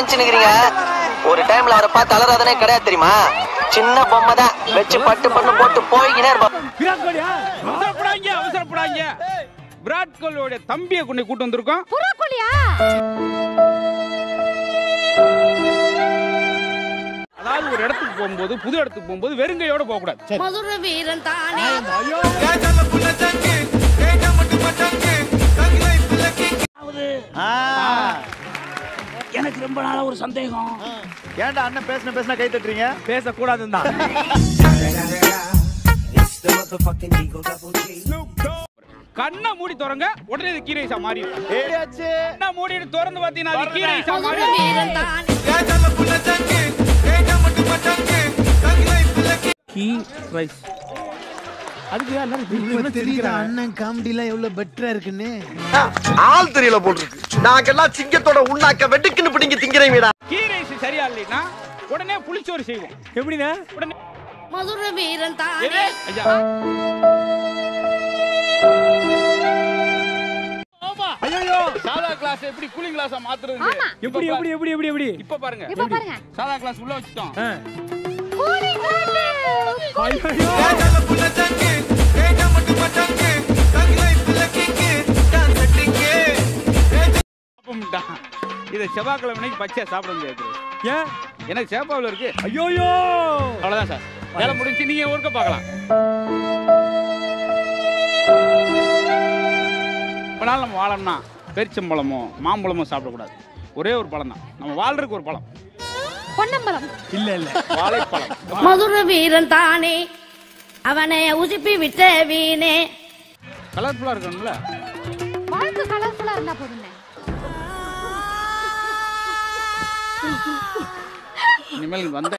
நினைச்சுக்கிறீங்க ஒரு டைம்ல அவரை பார்த்து அலறாதனே கிடையாது தெரியுமா சின்ன பொம்மை தான் வச்சு பட்டு பண்ணு போட்டு போய்கினே இருப்போம் விராட் கோலியா அவசரப்படாங்க அவசரப்படாங்க விராட் கோலியோட தம்பியை கொண்டு கூட்டு வந்திருக்கோம் புறாக்கோழியா அதாவது ஒரு இடத்துக்கு போகும்போது புது இடத்துக்கு போகும்போது வெறுங்கையோட போக கூடாது மதுர வீரன் தானே எனக்கு ரொம்ப நாளா ஒரு சந்தேகம் ஏன்டா அண்ணன் பேசின பேசின கை தட்டுறீங்க பேசக்கூடாதுன்னு தான் கண்ணை மூடி திறங்க உடனே இது கீரைசா மாறிடும் ஏடியாச்சு கண்ணை மூடிட்டு திறந்து பார்த்தீங்கன்னா அது கீரைசா மதுர மாறிடும் வீரன் தானே கீ ரைஸ் அதுக்கு எல்லாரும் இப்ப தெரியுதா அண்ணன் காமெடிலாம் எவ்வளவு பெட்டரா இருக்குன்னு ஆள் தெரியல போட்டுருக்கு நாங்கெல்லாம் சிங்கத்தோட உண்ணாக்க வெட்டுக்குன்னு பிடிங்க திங்கிறீங்கடா கீ ரைஸ் சரியா இல்லைன்னா உடனே புளிச்சோறு செய்வோம் எப்படிண்ணே உடனே மதுர வீரன் எது? தானே ஐயா ஐயோ சாதா கிளாஸ் எப்படி கூலிங் கிளாஸா மாத்துறது எப்படி எப்படி எப்படி எப்படி எப்படி இப்ப பாருங்க இப்ப பாருங்க சாதா கிளாஸ் உள்ள வச்சுட்டோம் ஆ. Cooling glass. ஐயோ அப்பம்டா. இதை செவ்வாய்க்கிழமைக்கு பச்சையா சாப்பிட முடியாது ஏன் எனக்கு சேப்பாவில் இருக்கு ஐயோயோ அவ்வளவுதான் சார் வேலை முடிஞ்சு நீங்க ஒர்க்க பார்க்கலாம் இப்போ நாள் நம்ம வாழணும்னா பெரிச்சம்பழமோ மாம்பழமோ சாப்பிடக்கூடாது ஒரே ஒரு பழம் தான் நம்ம வாழ்றதுக்கு ஒரு பழம் பொன்னம்பலம் இல்ல இல்ல வாழைப்பழம் மதுர வீரன் தானே அவனை உசுப்பி விட்ட வீணே கலர்ஃபுல்லா இருக்கணும்ல வாழ்க்கை கலர்ஃபுல்லா இருந்தா போதுங்க இனிமேல் இங்க வந்த